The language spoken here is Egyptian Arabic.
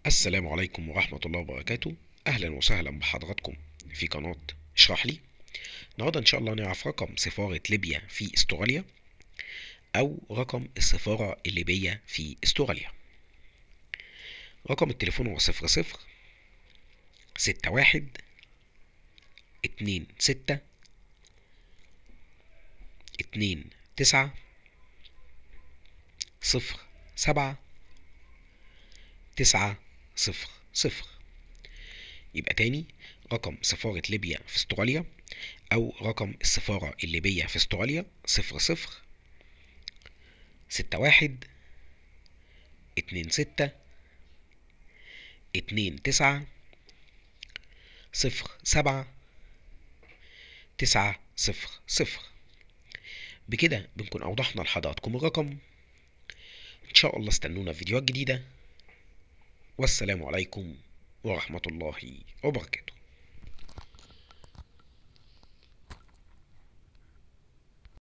السلام عليكم ورحمة الله وبركاته أهلا وسهلا بحضراتكم في قناة اشرح لي النهاردة إن شاء الله نعرف رقم سفارة ليبيا في استراليا أو رقم السفارة الليبية في استراليا رقم التليفون هو صفر صفر ستة واحد اتنين ستة اتنين تسعة صفر سبعة تسعة صفر صفر يبقى تاني رقم سفارة ليبيا في استراليا أو رقم السفارة الليبية في استراليا صفر صفر ستة واحد اتنين ستة اتنين تسعة صفر سبعة تسعة صفر صفر بكده بنكون أوضحنا لحضراتكم الرقم إن شاء الله استنونا في فيديوهات جديدة والسلام عليكم ورحمة الله وبركاته